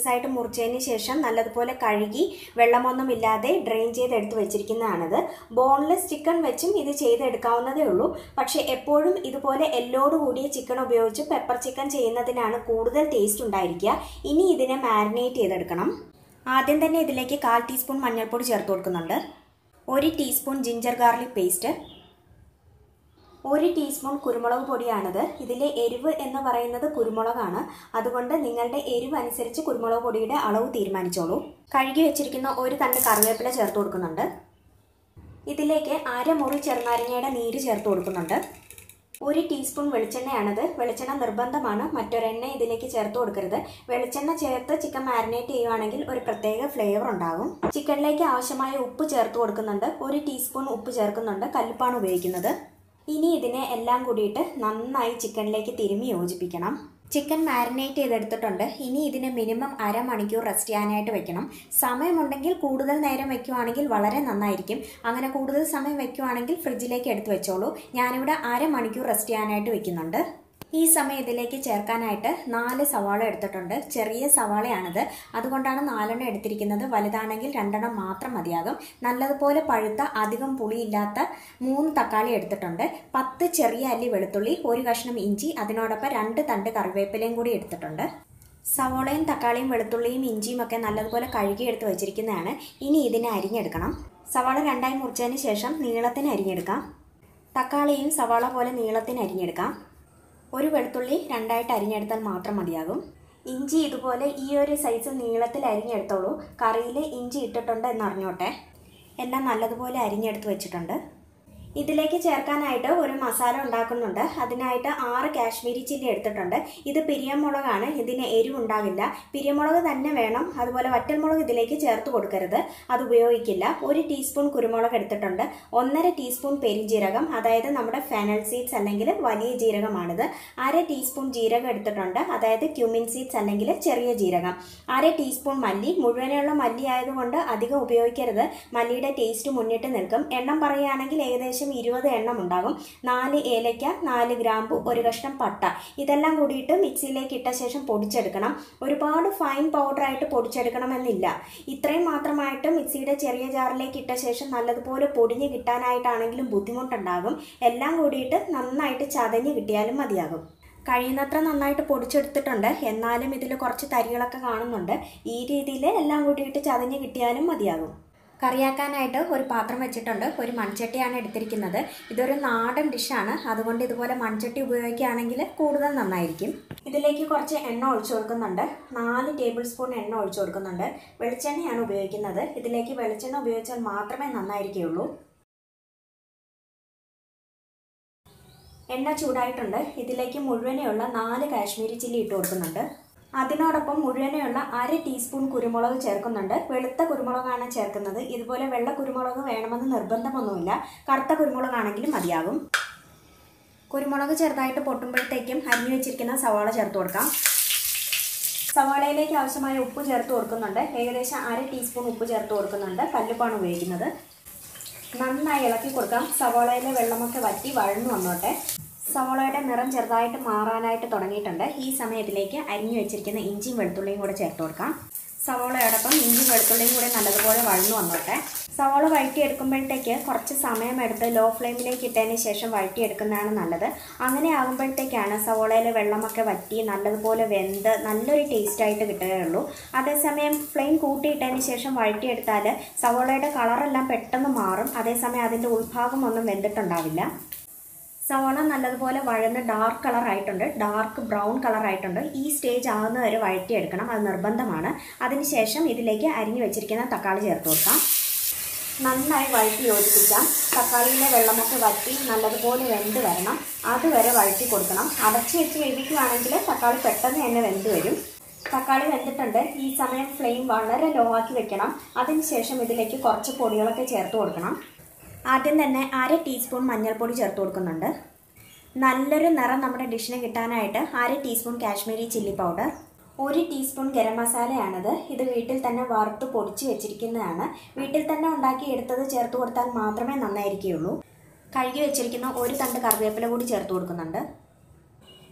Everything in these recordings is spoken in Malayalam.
ആയിട്ട് മുറിച്ചതിന് ശേഷം നല്ലതുപോലെ കഴുകി വെള്ളമൊന്നുമില്ലാതെ ഡ്രെയിൻ ചെയ്ത് എടുത്ത് വെച്ചിരിക്കുന്നതാണിത് ബോൺലെസ് ചിക്കൻ വെച്ചും ഇത് ചെയ്തെടുക്കാവുന്നതേ ഉള്ളൂ പക്ഷേ എപ്പോഴും ഇതുപോലെ എല്ലോട് കൂടിയ ചിക്കൻ ഉപയോഗിച്ച് പെപ്പർ ചിക്കൻ ചെയ്യുന്നതിനാണ് കൂടുതൽ ടേസ്റ്റ് ഉണ്ടായിരിക്കുക ഇനി ഇതിനെ മാരിനേറ്റ് ചെയ്തെടുക്കണം ആദ്യം തന്നെ ഇതിലേക്ക് കാൽ ടീസ്പൂൺ മഞ്ഞൾപ്പൊടി ചേർത്ത് കൊടുക്കുന്നുണ്ട് ഒരു ടീസ്പൂൺ ജിഞ്ചർ ഗാർലിക് പേസ്റ്റ് ഒരു ടീസ്പൂൺ കുരുമുളക് പൊടിയാണിത് ഇതിലെ എരിവ് എന്ന് പറയുന്നത് കുരുമുളകാണ് അതുകൊണ്ട് നിങ്ങളുടെ എരിവ് അനുസരിച്ച് കുരുമുളക് പൊടിയുടെ അളവ് തീരുമാനിച്ചോളൂ കഴുകി വെച്ചിരിക്കുന്ന ഒരു തണ്ട് കറിവേപ്പില ചേർത്ത് കൊടുക്കുന്നുണ്ട് ഇതിലേക്ക് അരമുറി ചെറുനാരങ്ങയുടെ നീര് ചേർത്ത് കൊടുക്കുന്നുണ്ട് ഒരു ടീസ്പൂൺ വെളിച്ചെണ്ണയാണിത് വെളിച്ചെണ്ണ നിർബന്ധമാണ് മറ്റൊരെണ്ണ ഇതിലേക്ക് ചേർത്ത് കൊടുക്കരുത് വെളിച്ചെണ്ണ ചേർത്ത് ചിക്കൻ മാരിനേറ്റ് ചെയ്യുവാണെങ്കിൽ ഒരു പ്രത്യേക ഫ്ലേവർ ഉണ്ടാകും ചിക്കനിലേക്ക് ആവശ്യമായ ഉപ്പ് ചേർത്ത് കൊടുക്കുന്നുണ്ട് ഒരു ടീസ്പൂൺ ഉപ്പ് ചേർക്കുന്നുണ്ട് കല്ലുപ്പാണ് ഉപയോഗിക്കുന്നത് ഇനി ഇതിനെ എല്ലാം കൂടിയിട്ട് നന്നായി ചിക്കനിലേക്ക് തിരുമ്മി യോജിപ്പിക്കണം ചിക്കൻ മാരിനേറ്റ് ചെയ്തെടുത്തിട്ടുണ്ട് ഇനി ഇതിനെ മിനിമം അരമണിക്കൂർ റെസ്റ്റ് ചെയ്യാനായിട്ട് വെക്കണം സമയമുണ്ടെങ്കിൽ കൂടുതൽ നേരം വെക്കുവാണെങ്കിൽ വളരെ നന്നായിരിക്കും അങ്ങനെ കൂടുതൽ സമയം വെക്കുവാണെങ്കിൽ ഫ്രിഡ്ജിലേക്ക് എടുത്ത് വെച്ചോളൂ ഞാനിവിടെ അരമണിക്കൂർ റെസ്റ്റ് ചെയ്യാനായിട്ട് വെക്കുന്നുണ്ട് ഈ സമയം ഇതിലേക്ക് ചേർക്കാനായിട്ട് നാല് സവാള എടുത്തിട്ടുണ്ട് ചെറിയ സവാളയാണിത് അതുകൊണ്ടാണ് നാലെണ്ണം എടുത്തിരിക്കുന്നത് വലുതാണെങ്കിൽ രണ്ടെണ്ണം മാത്രം മതിയാകും നല്ലതുപോലെ പഴുത്ത അധികം പുളിയില്ലാത്ത മൂന്ന് തക്കാളി എടുത്തിട്ടുണ്ട് പത്ത് ചെറിയ അല്ലി വെളുത്തുള്ളി ഒരു കഷ്ണം ഇഞ്ചി അതിനോടൊപ്പം രണ്ട് തണ്ട് കറിവേപ്പിലയും കൂടി എടുത്തിട്ടുണ്ട് സവോളയും തക്കാളിയും വെളുത്തുള്ളിയും ഇഞ്ചിയും ഒക്കെ നല്ലതുപോലെ കഴുകിയെടുത്ത് വെച്ചിരിക്കുന്നതാണ് ഇനി ഇതിനെ അരിഞ്ഞെടുക്കണം സവാള രണ്ടായി മുറിച്ചതിന് ശേഷം നീളത്തിന് അരിഞ്ഞെടുക്കാം തക്കാളിയും സവാള പോലെ നീളത്തിന് അരിഞ്ഞെടുക്കാം ഒരു വെളുത്തുള്ളി രണ്ടായിട്ട് അരിഞ്ഞെടുത്താൽ മാത്രം മതിയാകും ഇഞ്ചി ഇതുപോലെ ഈ ഒരു സൈസ് നീളത്തിൽ അരിഞ്ഞെടുത്തോളൂ കറിയിൽ ഇഞ്ചി ഇട്ടിട്ടുണ്ട് എന്ന് അറിഞ്ഞോട്ടെ എല്ലാം നല്ലതുപോലെ അരിഞ്ഞെടുത്ത് വെച്ചിട്ടുണ്ട് ഇതിലേക്ക് ചേർക്കാനായിട്ട് ഒരു മസാല ഉണ്ടാക്കുന്നുണ്ട് അതിനായിട്ട് ആറ് കാശ്മീരി ചില്ലി എടുത്തിട്ടുണ്ട് ഇത് പിരിയമുളകാണ് ഇതിന് എരിവുണ്ടാകില്ല പിരിയമുളക് തന്നെ വേണം അതുപോലെ വറ്റൽമുളക് ഇതിലേക്ക് ചേർത്ത് കൊടുക്കരുത് അത് ഉപയോഗിക്കില്ല ഒരു ടീസ്പൂൺ കുരുമുളക് എടുത്തിട്ടുണ്ട് ഒന്നര ടീസ്പൂൺ പെരിഞ്ജീരകം അതായത് നമ്മുടെ ഫെനൽ സീഡ്സ് അല്ലെങ്കിൽ വലിയ ജീരകമാണിത് അര ടീസ്പൂൺ ജീരകം എടുത്തിട്ടുണ്ട് അതായത് ക്യൂമിൻ സീഡ്സ് അല്ലെങ്കിൽ ചെറിയ ജീരകം അര ടീസ്പൂൺ മല്ലി മുഴുവനുള്ള മല്ലി ആയതുകൊണ്ട് അധികം ഉപയോഗിക്കരുത് മല്ലിയുടെ ടേസ്റ്റ് മുന്നിട്ട് നിൽക്കും എണ്ണം പറയുകയാണെങ്കിൽ ഏകദേശം ഇരുപത് എണ്ണം ഉണ്ടാകും നാല് ഏലയ്ക്ക നാല് ഗ്രാമ്പു ഒരു കഷ്ണം പട്ട ഇതെല്ലാം കൂടിയിട്ട് മിക്സിയിലേക്ക് ഇട്ട ശേഷം പൊടിച്ചെടുക്കണം ഒരുപാട് ഫൈൻ പൗഡറായിട്ട് പൊടിച്ചെടുക്കണമെന്നില്ല ഇത്രയും മാത്രമായിട്ട് മിക്സിയുടെ ചെറിയ ജാറിലേക്ക് ഇട്ട ശേഷം നല്ലതുപോലെ പൊടിഞ്ഞ് കിട്ടാനായിട്ടാണെങ്കിലും ബുദ്ധിമുട്ടുണ്ടാകും എല്ലാം കൂടിയിട്ട് നന്നായിട്ട് ചതഞ്ഞ് കിട്ടിയാലും മതിയാകും കഴിയുന്നത്ര നന്നായിട്ട് പൊടിച്ചെടുത്തിട്ടുണ്ട് എന്നാലും ഇതിൽ കുറച്ച് തരികളൊക്കെ കാണുന്നുണ്ട് ഈ രീതിയിൽ എല്ലാം കൂടിയിട്ട് ചതഞ്ഞ് കിട്ടിയാലും മതിയാകും കറിയാക്കാനായിട്ട് ഒരു പാത്രം വെച്ചിട്ടുണ്ട് ഒരു മൺചട്ടിയാണ് എടുത്തിരിക്കുന്നത് ഇതൊരു നാടൻ ഡിഷാണ് അതുകൊണ്ട് ഇതുപോലെ മൺചട്ടി ഉപയോഗിക്കുകയാണെങ്കിൽ കൂടുതൽ നന്നായിരിക്കും ഇതിലേക്ക് കുറച്ച് എണ്ണ ഒഴിച്ചു കൊടുക്കുന്നുണ്ട് നാല് ടേബിൾ സ്പൂൺ എണ്ണ ഒഴിച്ചു കൊടുക്കുന്നുണ്ട് വെളിച്ചെണ്ണയാണ് ഉപയോഗിക്കുന്നത് ഇതിലേക്ക് വെളിച്ചെണ്ണ ഉപയോഗിച്ചാൽ മാത്രമേ നന്നായിരിക്കുകയുള്ളൂ എണ്ണ ചൂടായിട്ടുണ്ട് ഇതിലേക്ക് മുഴുവനെയുള്ള നാല് കാശ്മീരി ചില്ലി ഇട്ട് കൊടുക്കുന്നുണ്ട് അതിനോടൊപ്പം മുഴുവനെയുള്ള അര ടീസ്പൂൺ കുരുമുളക് ചേർക്കുന്നുണ്ട് വെളുത്ത കുരുമുളകാണ് ചേർക്കുന്നത് ഇതുപോലെ വെള്ള കുരുമുളക് വേണമെന്ന് നിർബന്ധമൊന്നുമില്ല കറുത്ത കുരുമുളകാണെങ്കിലും മതിയാകും കുരുമുളക് ചെറുതായിട്ട് പൊട്ടുമ്പോഴത്തേക്കും അരിഞ്ഞു വെച്ചിരിക്കുന്ന സവാള ചേർത്ത് കൊടുക്കാം സവാളയിലേക്ക് ആവശ്യമായ ഉപ്പ് ചേർത്ത് കൊടുക്കുന്നുണ്ട് ഏകദേശം അര ടീസ്പൂൺ ഉപ്പ് ചേർത്ത് കൊടുക്കുന്നുണ്ട് കല്ലുപ്പാണ് ഉപയോഗിക്കുന്നത് നന്നായി ഇളക്കി കൊടുക്കാം സവാളയിലെ വെള്ളമൊക്കെ വറ്റി വഴന്നു വന്നോട്ടെ സവാളയുടെ നിറം ചെറുതായിട്ട് മാറാനായിട്ട് തുടങ്ങിയിട്ടുണ്ട് ഈ സമയത്തിലേക്ക് അരിഞ്ഞു വെച്ചിരിക്കുന്ന ഇഞ്ചിയും വെളുത്തുള്ളിയും കൂടെ ചേർത്ത് കൊടുക്കാം സവാളയോടൊപ്പം ഇഞ്ചി വെളുത്തുള്ളിയും കൂടെ നല്ലതുപോലെ വഴന്നു വന്നോട്ടെ സവാള വഴറ്റിയെടുക്കുമ്പോഴത്തേക്ക് കുറച്ച് സമയമെടുത്ത് ലോ ഫ്ലെയിമിലേക്ക് ഇട്ടതിന് ശേഷം വഴറ്റിയെടുക്കുന്നതാണ് നല്ലത് അങ്ങനെ ആകുമ്പോഴത്തേക്കാണ് സവാളയിലെ വെള്ളമൊക്കെ വറ്റി നല്ലതുപോലെ വെന്ത് നല്ലൊരു ടേസ്റ്റായിട്ട് കിട്ടുകയുള്ളൂ അതേസമയം ഫ്ലെയിം കൂട്ടിയിട്ടതിന് ശേഷം വഴറ്റിയെടുത്താൽ സവാളയുടെ കളറെല്ലാം പെട്ടെന്ന് മാറും അതേസമയം അതിൻ്റെ ഉൾഭാഗം ഒന്നും വെന്തിട്ടുണ്ടാവില്ല സവാള നല്ലതുപോലെ വഴന്ന് ഡാർക്ക് കളർ ആയിട്ടുണ്ട് ഡാർക്ക് ബ്രൗൺ കളർ ആയിട്ടുണ്ട് ഈ സ്റ്റേജ് ആകുന്ന വരെ വഴറ്റിയെടുക്കണം അത് നിർബന്ധമാണ് അതിനുശേഷം ഇതിലേക്ക് അരിഞ്ഞു വെച്ചിരിക്കുന്ന തക്കാളി ചേർത്ത് കൊടുക്കാം നന്നായി വഴറ്റി യോജിപ്പിക്കാം തക്കാളിയിലെ വെള്ളമൊക്കെ വറ്റി നല്ലതുപോലെ വെന്ത് വരണം അതുവരെ വഴറ്റി കൊടുക്കണം അടച്ചു വെച്ച് വേവിക്കുകയാണെങ്കിൽ തക്കാളി പെട്ടെന്ന് തന്നെ വെന്ത് വരും തക്കാളി വെന്തിട്ടുണ്ട് ഈ സമയം ഫ്ലെയിം വളരെ ലോ ആക്കി വെക്കണം അതിനുശേഷം ഇതിലേക്ക് കുറച്ച് പൊടികളൊക്കെ ചേർത്ത് കൊടുക്കണം ആദ്യം തന്നെ അര ടീസ്പൂൺ മഞ്ഞൾപ്പൊടി ചേർത്ത് കൊടുക്കുന്നുണ്ട് നല്ലൊരു നിറം നമ്മുടെ ഡിഷിന് കിട്ടാനായിട്ട് അര ടീസ്പൂൺ കാശ്മീരി ചില്ലി പൗഡർ ഒരു ടീസ്പൂൺ ഗരം മസാലയാണിത് ഇത് വീട്ടിൽ തന്നെ വറുത്ത് പൊടിച്ച് വെച്ചിരിക്കുന്നതാണ് വീട്ടിൽ തന്നെ ഉണ്ടാക്കി എടുത്തത് ചേർത്ത് കൊടുത്താൽ മാത്രമേ നന്നായിരിക്കുകയുള്ളൂ കഴുകി വെച്ചിരിക്കുന്ന ഒരു തണ്ട് കറിവേപ്പില കൂടി ചേർത്ത് കൊടുക്കുന്നുണ്ട്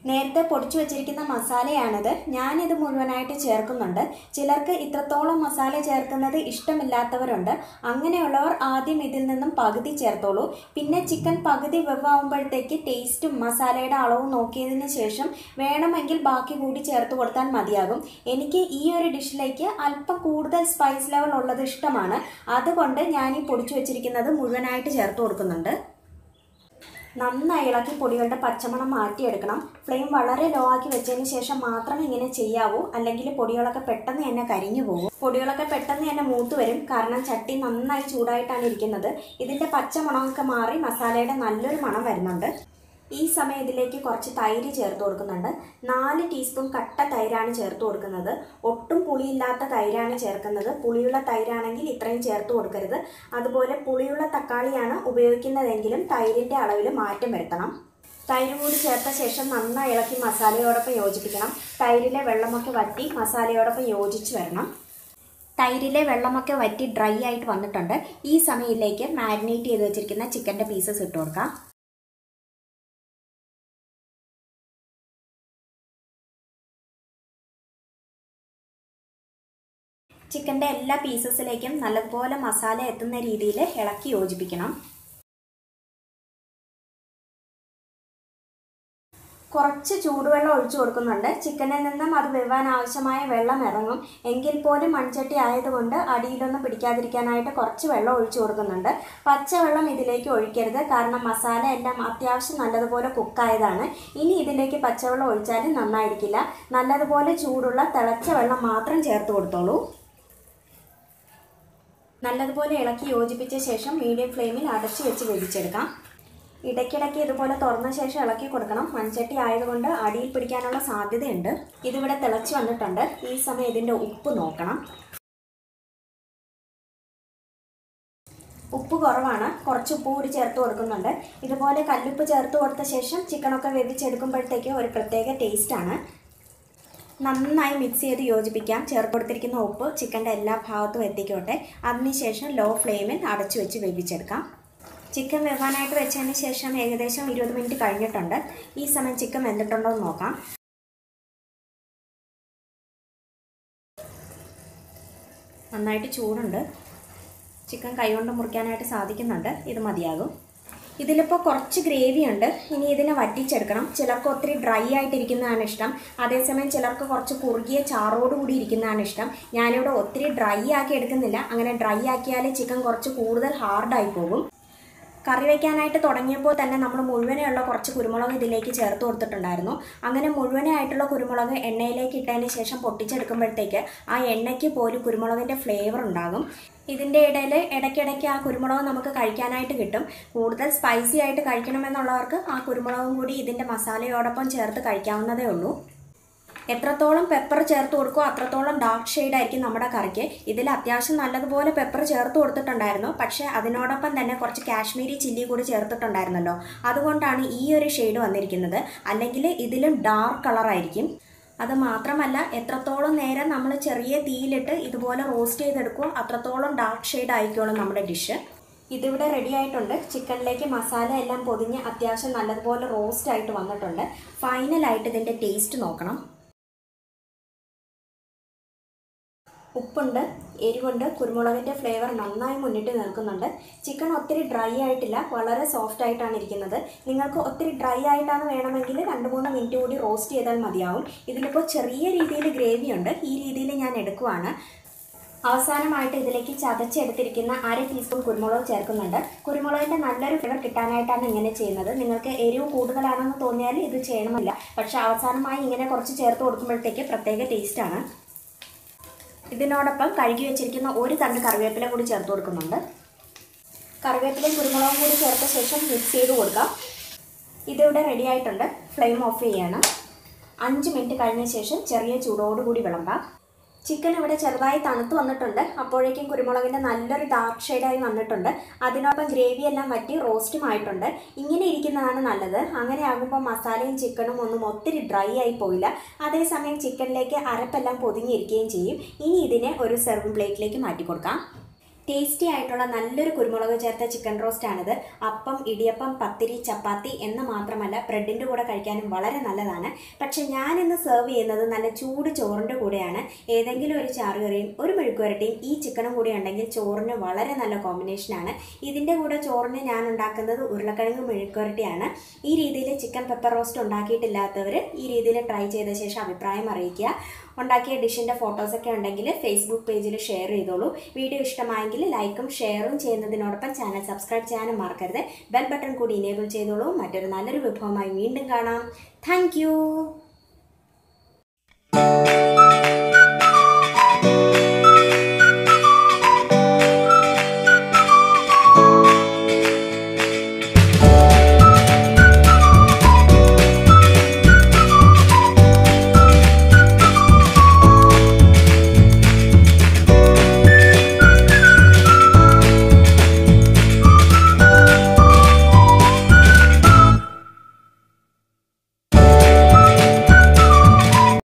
നേരത്തെ പൊടിച്ചു വെച്ചിരിക്കുന്ന മസാലയാണിത് ഞാനിത് മുഴുവനായിട്ട് ചേർക്കുന്നുണ്ട് ചിലർക്ക് ഇത്രത്തോളം മസാല ചേർക്കുന്നത് ഇഷ്ടമില്ലാത്തവരുണ്ട് അങ്ങനെയുള്ളവർ ആദ്യം ഇതിൽ നിന്നും പകുതി ചേർത്തോളൂ പിന്നെ ചിക്കൻ പകുതി വെവാകുമ്പോഴത്തേക്ക് ടേസ്റ്റും മസാലയുടെ അളവും നോക്കിയതിന് ശേഷം വേണമെങ്കിൽ ബാക്കി കൂടി ചേർത്ത് കൊടുത്താൽ മതിയാകും എനിക്ക് ഈ ഒരു ഡിഷിലേക്ക് അല്പം കൂടുതൽ സ്പൈസ് ലെവൽ ഉള്ളത് ഇഷ്ടമാണ് അതുകൊണ്ട് ഞാൻ ഈ പൊടിച്ചു വെച്ചിരിക്കുന്നത് മുഴുവനായിട്ട് ചേർത്ത് കൊടുക്കുന്നുണ്ട് നന്നായി ഇളക്കി പൊടികളുടെ പച്ചമണം മാറ്റിയെടുക്കണം ഫ്ലെയിം വളരെ ലോ ആക്കി വെച്ചതിന് ശേഷം മാത്രമേ ഇങ്ങനെ ചെയ്യാവൂ അല്ലെങ്കിൽ പൊടികളൊക്കെ പെട്ടെന്ന് തന്നെ കരിഞ്ഞു പോകും പൊടികളൊക്കെ പെട്ടെന്ന് തന്നെ മൂത്ത് വരും കാരണം ചട്ടി നന്നായി ചൂടായിട്ടാണ് ഇരിക്കുന്നത് ഇതിൻ്റെ പച്ചമണമൊക്കെ മാറി മസാലയുടെ നല്ലൊരു മണം വരുന്നുണ്ട് ഈ സമയം ഇതിലേക്ക് കുറച്ച് തൈര് ചേർത്ത് കൊടുക്കുന്നുണ്ട് നാല് ടീസ്പൂൺ കട്ട തൈരാണ് ചേർത്ത് കൊടുക്കുന്നത് ഒട്ടും പുളിയില്ലാത്ത തൈരാണ് ചേർക്കുന്നത് പുളിയുള്ള തൈരാണെങ്കിൽ ഇത്രയും ചേർത്ത് കൊടുക്കരുത് അതുപോലെ പുളിയുള്ള തക്കാളിയാണ് ഉപയോഗിക്കുന്നതെങ്കിലും തൈരിൻ്റെ അളവിൽ മാറ്റം വരുത്തണം തൈര് കൂടി ചേർത്ത ശേഷം നന്നായി ഇളക്കി മസാലയോടൊപ്പം യോജിപ്പിക്കണം തൈരിലെ വെള്ളമൊക്കെ വറ്റി മസാലയോടൊപ്പം യോജിച്ച് വരണം തൈരിലെ വെള്ളമൊക്കെ വറ്റി ഡ്രൈ ആയിട്ട് വന്നിട്ടുണ്ട് ഈ സമയത്തിലേക്ക് മാരിനേറ്റ് ചെയ്ത് വെച്ചിരിക്കുന്ന ചിക്കൻ്റെ പീസസ് ഇട്ട് കൊടുക്കാം ചിക്കൻ്റെ എല്ലാ പീസസിലേക്കും നല്ലതുപോലെ മസാല എത്തുന്ന രീതിയിൽ ഇളക്കി യോജിപ്പിക്കണം കുറച്ച് ചൂടുവെള്ളം ഒഴിച്ചു കൊടുക്കുന്നുണ്ട് ചിക്കനിൽ നിന്നും അത് വെവാൻ ആവശ്യമായ വെള്ളം ഇറങ്ങും എങ്കിൽ പോലും മൺചട്ടി ആയതുകൊണ്ട് അടിയിലൊന്നും പിടിക്കാതിരിക്കാനായിട്ട് കുറച്ച് വെള്ളം ഒഴിച്ചു കൊടുക്കുന്നുണ്ട് പച്ചവെള്ളം ഇതിലേക്ക് ഒഴിക്കരുത് കാരണം മസാല എല്ലാം അത്യാവശ്യം നല്ലതുപോലെ കുക്കായതാണ് ഇനി ഇതിലേക്ക് പച്ചവെള്ളം ഒഴിച്ചാൽ നന്നായിരിക്കില്ല നല്ലതുപോലെ ചൂടുള്ള തിളച്ച വെള്ളം മാത്രം ചേർത്ത് കൊടുത്തോളൂ നല്ലതുപോലെ ഇളക്കി യോജിപ്പിച്ച ശേഷം മീഡിയം ഫ്ലെയിമിൽ അടച്ചു വെച്ച് വേവിച്ചെടുക്കാം ഇടയ്ക്കിടയ്ക്ക് ഇതുപോലെ തുറന്ന ശേഷം ഇളക്കി കൊടുക്കണം മൺചട്ടി ആയതുകൊണ്ട് അടിയിൽ പിടിക്കാനുള്ള സാധ്യതയുണ്ട് ഇതിവിടെ തിളച്ച് വന്നിട്ടുണ്ട് ഈ സമയം ഇതിൻ്റെ ഉപ്പ് നോക്കണം ഉപ്പ് കുറവാണ് കുറച്ച് ഉപ്പ് കൂടി ചേർത്ത് കൊടുക്കുന്നുണ്ട് ഇതുപോലെ കല്ലുപ്പ് ചേർത്ത് കൊടുത്ത ശേഷം ചിക്കനൊക്കെ വേവിച്ചെടുക്കുമ്പോഴത്തേക്ക് ഒരു പ്രത്യേക ടേസ്റ്റാണ് നന്നായി മിക്സ് ചെയ്ത് യോജിപ്പിക്കാം ചേർത്ത് കൊടുത്തിരിക്കുന്ന ഉപ്പ് ചിക്കൻ്റെ എല്ലാ ഭാഗത്തും എത്തിക്കോട്ടെ അതിനുശേഷം ലോ ഫ്ലെയിമിൽ അടച്ചു വെച്ച് വേവിച്ചെടുക്കാം ചിക്കൻ വെവാനായിട്ട് വെച്ചതിന് ശേഷം ഏകദേശം ഇരുപത് മിനിറ്റ് കഴിഞ്ഞിട്ടുണ്ട് ഈ സമയം ചിക്കൻ വെന്തിട്ടുണ്ടോ എന്ന് നോക്കാം നന്നായിട്ട് ചൂടുണ്ട് ചിക്കൻ കൈകൊണ്ട് മുറിക്കാനായിട്ട് സാധിക്കുന്നുണ്ട് ഇത് മതിയാകും ഇതിലിപ്പോൾ കുറച്ച് ഗ്രേവി ഉണ്ട് ഇനി ഇതിനെ വറ്റിച്ചെടുക്കണം ചിലർക്ക് ഒത്തിരി ഡ്രൈ ആയിട്ടിരിക്കുന്നതാണ് ഇഷ്ടം അതേസമയം ചിലർക്ക് കുറച്ച് കുറുകിയ ചാറോട് കൂടി ഇരിക്കുന്നതാണ് ഇഷ്ടം ഞാനിവിടെ ഒത്തിരി ഡ്രൈ ആക്കി എടുക്കുന്നില്ല അങ്ങനെ ഡ്രൈ ആക്കിയാൽ ചിക്കൻ കുറച്ച് കൂടുതൽ ഹാർഡായി പോകും കറി വയ്ക്കാനായിട്ട് തുടങ്ങിയപ്പോൾ തന്നെ നമ്മൾ മുഴുവനെയുള്ള കുറച്ച് കുരുമുളക് ഇതിലേക്ക് ചേർത്ത് കൊടുത്തിട്ടുണ്ടായിരുന്നു അങ്ങനെ മുഴുവനെ ആയിട്ടുള്ള കുരുമുളക് എണ്ണയിലേക്ക് ഇട്ടതിന് ശേഷം പൊട്ടിച്ചെടുക്കുമ്പോഴത്തേക്ക് ആ എണ്ണയ്ക്ക് പോലും കുരുമുളകിൻ്റെ ഫ്ലേവർ ഉണ്ടാകും ഇതിൻ്റെ ഇടയിൽ ഇടയ്ക്കിടയ്ക്ക് ആ കുരുമുളക് നമുക്ക് കഴിക്കാനായിട്ട് കിട്ടും കൂടുതൽ സ്പൈസി ആയിട്ട് കഴിക്കണമെന്നുള്ളവർക്ക് ആ കുരുമുളകും കൂടി ഇതിൻ്റെ മസാലയോടൊപ്പം ചേർത്ത് കഴിക്കാവുന്നതേ ഉള്ളൂ എത്രത്തോളം പെപ്പർ ചേർത്ത് കൊടുക്കുമോ അത്രത്തോളം ഡാർക്ക് ഷെയ്ഡ് ആയിരിക്കും നമ്മുടെ കറിക്ക് ഇതിൽ അത്യാവശ്യം നല്ലതുപോലെ പെപ്പർ ചേർത്ത് കൊടുത്തിട്ടുണ്ടായിരുന്നു പക്ഷേ അതിനോടൊപ്പം തന്നെ കുറച്ച് കാശ്മീരി ചില്ലി കൂടി ചേർത്തിട്ടുണ്ടായിരുന്നല്ലോ അതുകൊണ്ടാണ് ഈ ഒരു ഷെയ്ഡ് വന്നിരിക്കുന്നത് അല്ലെങ്കിൽ ഇതിലും ഡാർക്ക് കളറായിരിക്കും അത് മാത്രമല്ല എത്രത്തോളം നേരം നമ്മൾ ചെറിയ തീയിലിട്ട് ഇതുപോലെ റോസ്റ്റ് ചെയ്തെടുക്കുമോ അത്രത്തോളം ഡാർക്ക് ഷെയ്ഡ് ആയിക്കോളും നമ്മുടെ ഡിഷ് ഇതിവിടെ റെഡി ആയിട്ടുണ്ട് ചിക്കനിലേക്ക് മസാല എല്ലാം പൊതിഞ്ഞ് അത്യാവശ്യം നല്ലതുപോലെ റോസ്റ്റ് ആയിട്ട് വന്നിട്ടുണ്ട് ഫൈനലായിട്ട് ഇതിൻ്റെ ടേസ്റ്റ് നോക്കണം ഉപ്പുണ്ട് എരിവുണ്ട് കുരുമുളകിൻ്റെ ഫ്ലേവർ നന്നായി മുന്നിട്ട് നിൽക്കുന്നുണ്ട് ചിക്കൻ ഒത്തിരി ഡ്രൈ ആയിട്ടില്ല വളരെ സോഫ്റ്റ് ആയിട്ടാണ് ഇരിക്കുന്നത് നിങ്ങൾക്ക് ഒത്തിരി ഡ്രൈ ആയിട്ടാണ് വേണമെങ്കിൽ രണ്ട് മൂന്ന് മിനിറ്റ് കൂടി റോസ്റ്റ് ചെയ്താൽ മതിയാവും ഇതിലിപ്പോൾ ചെറിയ രീതിയിൽ ഗ്രേവി ഉണ്ട് ഈ രീതിയിൽ ഞാൻ എടുക്കുവാണ് അവസാനമായിട്ട് ഇതിലേക്ക് ചതച്ചെടുത്തിരിക്കുന്ന അര ടീസ്പൂൺ കുരുമുളക് ചേർക്കുന്നുണ്ട് കുരുമുളകിൻ്റെ നല്ലൊരു ഫ്ലേവർ കിട്ടാനായിട്ടാണ് ഇങ്ങനെ ചെയ്യുന്നത് നിങ്ങൾക്ക് എരിവ് കൂടുതലാണെന്ന് തോന്നിയാൽ ഇത് ചെയ്യണമില്ല പക്ഷേ അവസാനമായി ഇങ്ങനെ കുറച്ച് ചേർത്ത് കൊടുക്കുമ്പോഴത്തേക്ക് പ്രത്യേക ടേസ്റ്റാണ് ഇതിനോടൊപ്പം കഴുകി വെച്ചിരിക്കുന്ന ഒരു തണ്ട് കറിവേപ്പില കൂടി ചേർത്ത് കൊടുക്കുന്നുണ്ട് കറിവേപ്പിലയും കുരുമുളകും കൂടി ചേർത്ത ശേഷം മിക്സ് ചെയ്ത് കൊടുക്കാം ഇതിവിടെ റെഡി ആയിട്ടുണ്ട് ഫ്ലെയിം ഓഫ് ചെയ്യണം അഞ്ച് മിനിറ്റ് കഴിഞ്ഞ ശേഷം ചെറിയ ചൂടോടുകൂടി വിളമ്പാം ചിക്കൻ ഇവിടെ ചെറുതായി തണുത്ത് വന്നിട്ടുണ്ട് അപ്പോഴേക്കും കുരുമുളകിൻ്റെ നല്ലൊരു ഡാർക്ക് ഷെയ്ഡായി വന്നിട്ടുണ്ട് അതിനൊപ്പം ഗ്രേവി എല്ലാം വറ്റി റോസ്റ്റും ആയിട്ടുണ്ട് ഇങ്ങനെ ഇരിക്കുന്നതാണ് നല്ലത് അങ്ങനെ ആകുമ്പോൾ മസാലയും ചിക്കനും ഒന്നും ഒത്തിരി ഡ്രൈ ആയി പോയില്ല അതേസമയം ചിക്കനിലേക്ക് അരപ്പെല്ലാം പൊതിഞ്ഞിരിക്കുകയും ചെയ്യും ഇനി ഇതിനെ ഒരു സെർവിംഗ് പ്ലേറ്റിലേക്ക് മാറ്റി കൊടുക്കാം ടേസ്റ്റി ആയിട്ടുള്ള നല്ലൊരു കുരുമുളക് ചേർത്ത ചിക്കൻ റോസ്റ്റ് ആണിത് അപ്പം ഇടിയപ്പം പത്തിരി ചപ്പാത്തി എന്ന് മാത്രമല്ല ബ്രെഡിൻ്റെ കൂടെ കഴിക്കാനും വളരെ നല്ലതാണ് പക്ഷെ ഞാൻ ഇന്ന് സെർവ് ചെയ്യുന്നത് നല്ല ചൂട് ചോറിൻ്റെ കൂടെയാണ് ഏതെങ്കിലും ഒരു ചാറുകറിയും ഒരു മെഴുക്കുവരട്ടിയും ഈ ചിക്കനും കൂടി ഉണ്ടെങ്കിൽ ചോറിന് വളരെ നല്ല കോമ്പിനേഷനാണ് ഇതിൻ്റെ കൂടെ ചോറിന് ഞാൻ ഉണ്ടാക്കുന്നത് ഉരുളക്കിഴങ്ങ് മെഴുക്കുവരട്ടിയാണ് ഈ രീതിയിൽ ചിക്കൻ പെപ്പർ റോസ്റ്റ് ഉണ്ടാക്കിയിട്ടില്ലാത്തവർ ഈ രീതിയിൽ ട്രൈ ചെയ്ത ശേഷം അഭിപ്രായം അറിയിക്കുക ഉണ്ടാക്കിയ ഡിഷിൻ്റെ ഫോട്ടോസൊക്കെ ഉണ്ടെങ്കിൽ ഫേസ്ബുക്ക് പേജിൽ ഷെയർ ചെയ്തോളൂ വീഡിയോ ഇഷ്ടമായെങ്കിൽ ലൈക്കും ഷെയറും ചെയ്യുന്നതിനോടൊപ്പം ചാനൽ സബ്സ്ക്രൈബ് ചെയ്യാനും മറക്കരുത് ബെൽ ബട്ടൺ കൂടി ഇനേബിൾ ചെയ്തോളൂ മറ്റൊരു നല്ലൊരു വിഭവമായി വീണ്ടും കാണാം താങ്ക്